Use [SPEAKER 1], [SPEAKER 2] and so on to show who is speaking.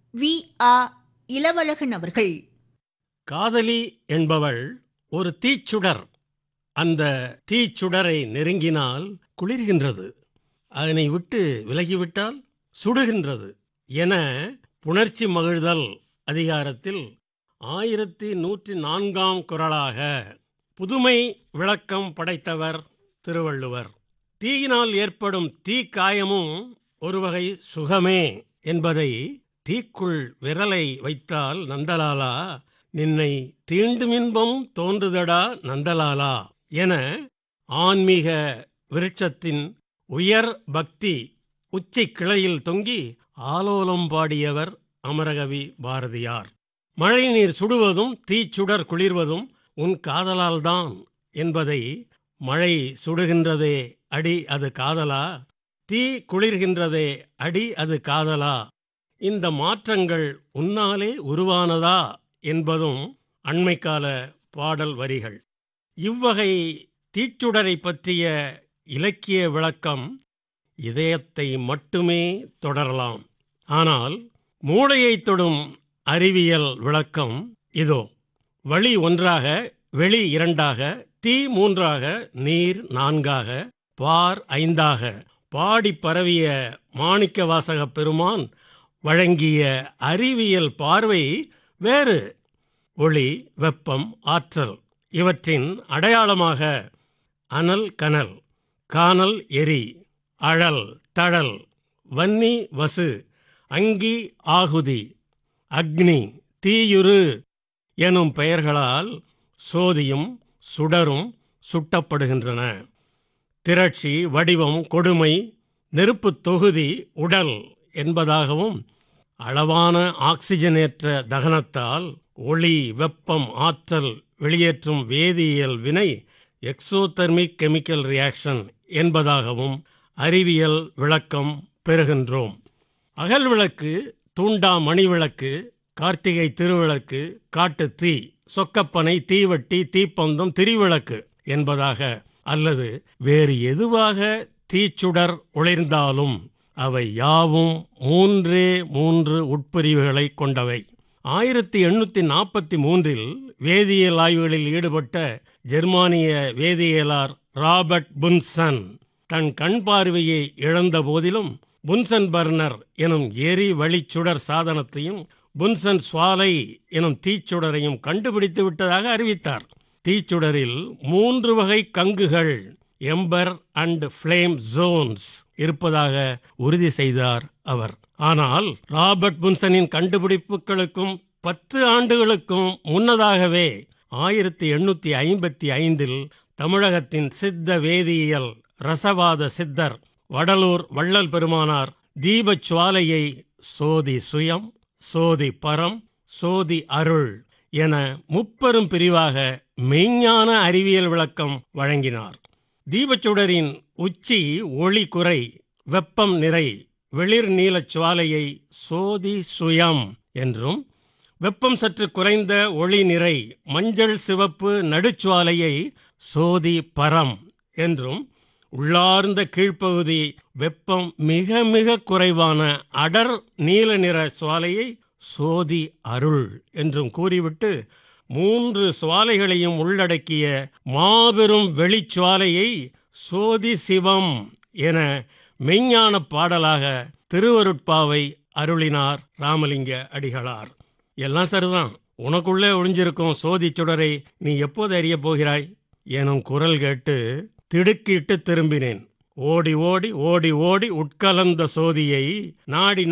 [SPEAKER 1] we ஆ இளவழகன் அவர்கள்
[SPEAKER 2] காதலி என்பவள் ஒரு தீச்சுடர் அந்த தீச்சுடரை நெருங்கினால் குளிர்கின்றது அதனை விட்டு விலகிவிட்டால் சுடுகின்றது என புணர்ச்சி மகிழ்தல் அதிகாரத்தில் ஆயிரத்தி நூற்றி நான்காம் குரலாக புதுமை விளக்கம் படைத்தவர் திருவள்ளுவர் தீயினால் ஏற்படும் தீக்காயமும் ஒரு வகை சுகமே என்பதை தீக்குள் விரலை வைத்தால் நந்தலாலா நின்னை தீண்டும் இன்பம் தோன்றுதடா நந்தலாலா என ஆன்மீக விருட்சத்தின் உயர் பக்தி உச்சி கிளையில் தொங்கி ஆலோலம் பாடியவர் அமரகவி பாரதியார் மழைநீர் சுடுவதும் தீச்சுடர் குளிர்வதும் உன் காதலால்தான் என்பதை மழை சுடுகின்றதே அடி அது காதலா தீ குளிர்கின்றதே அடி அது காதலா இந்த மாற்றங்கள் உன்னாலே உருவானதா என்பதும் அண்மைக்கால பாடல் வரிகள் இவ்வகை தீச்சுடரை பற்றிய இலக்கிய விளக்கம் இதயத்தை மட்டுமே தொடரலாம் ஆனால் மூளையை தொடும் அறிவியல் விளக்கம் இதோ வழி ஒன்றாக வெளி இரண்டாக தீ மூன்றாக நீர் நான்காக பார் ஐந்தாக பாடி பரவிய மாணிக்க வாசக பெருமான் வழங்கிய அறிவியல் பார்வை வேறு ஒளி வெப்பம் ஆற்றல் இவற்றின் அடையாளமாக அனல் கனல் கானல் எரி அழல் தழல் வன்னி வசு அங்கி ஆகுதி அக்னி தீயுரு எனும் பெயர்களால் சோதியும் சுடரும் சுட்டப்படுகின்றன திரட்சி வடிவம் கொடுமை நெருப்புத் தொகுதி உடல் என்பதாகவும் அளவான ஆக்சிஜனேற்ற தகனத்தால் ஒளி வெப்பம் ஆற்றல் வெளியேற்றும் வேதியியல் வினை எக்ஸோதெர்மிக் கெமிக்கல் ரியாக்ஷன் என்பதாகவும் அறிவியல் விளக்கம் பெறுகின்றோம் அகல் விளக்கு தூண்டா மணி விளக்கு கார்த்திகை திருவிளக்கு காட்டு தீ சொக்கப்பனை தீவட்டி தீப்பந்தம் திரிவிளக்கு என்பதாக அல்லது வேறு எதுவாக தீச்சுடர் ஒளிர்ந்தாலும் அவை யாவும் மூன்றே மூன்று உட்பிரிவுகளை கொண்டவை ஆயிரத்தி எண்ணூற்றி நாற்பத்தி மூன்றில் வேதியியல் ஆய்வுகளில் ஈடுபட்ட ஜெர்மானிய வேதியியலார் ராபர்ட் புன்சன் தன் கண் பார்வையை இழந்த போதிலும் புன்சன் பர்னர் எனும் எரி வழிச்சுடர் சாதனத்தையும் புன்சன் சுவாலை எனும் தீச்சுடரையும் கண்டுபிடித்து விட்டதாக அறிவித்தார் தீச்சுடரில் மூன்று வகை கங்குகள் எம்பர் அண்ட் ஃப்ளேம் ஜோன்ஸ் இருப்பதாக உறுதி செய்தார் அவர் ஆனால் ராபர்ட் புன்சனின் கண்டுபிடிப்புகளுக்கும் பத்து ஆண்டுகளுக்கும் முன்னதாகவே ஆயிரத்தி எண்ணூற்றி ஐம்பத்தி ஐந்தில் தமிழகத்தின் சித்த வேதியியல் ரசவாத சித்தர் வடலூர் வள்ளல் பெருமானார் தீபச் சுவாலையை சோதி சுயம் சோதி பரம் சோதி அருள் என முப்பெரும் பிரிவாக மெய்ஞான அறிவியல் விளக்கம் வழங்கினார் தீபச்சுடரின் உச்சி ஒளி குறை வெப்பம் நிறை வெளிர் நீலச் சுவாலையை சோதி சுயம் என்றும் வெப்பம் சற்று குறைந்த ஒளி நிறை மஞ்சள் சிவப்பு நடுச்சுவாலையை சோதி பரம் என்றும் உள்ளார்ந்த கீழ்ப்பகுதி வெப்பம் மிக மிக குறைவான அடர் நீல நிற சுவாலையை சோதி அருள் என்றும் கூறிவிட்டு மூன்று சுவாலைகளையும் உள்ளடக்கிய மாபெரும் வெளிச்சுவாலையை சோதி சிவம் என மெய்ஞான பாடலாக திருவருட்பாவை அருளினார் ராமலிங்க அடிகளார் எல்லாம் சரிதான் உனக்குள்ளே ஒளிஞ்சிருக்கும் சோதி சுடரை நீ எப்போது அறியப் போகிறாய் எனும் குரல் கேட்டு திடுக்கிட்டு திரும்பினேன் ஓடி ஓடி ஓடி ஓடி உட்கலந்த சோதியை நாடி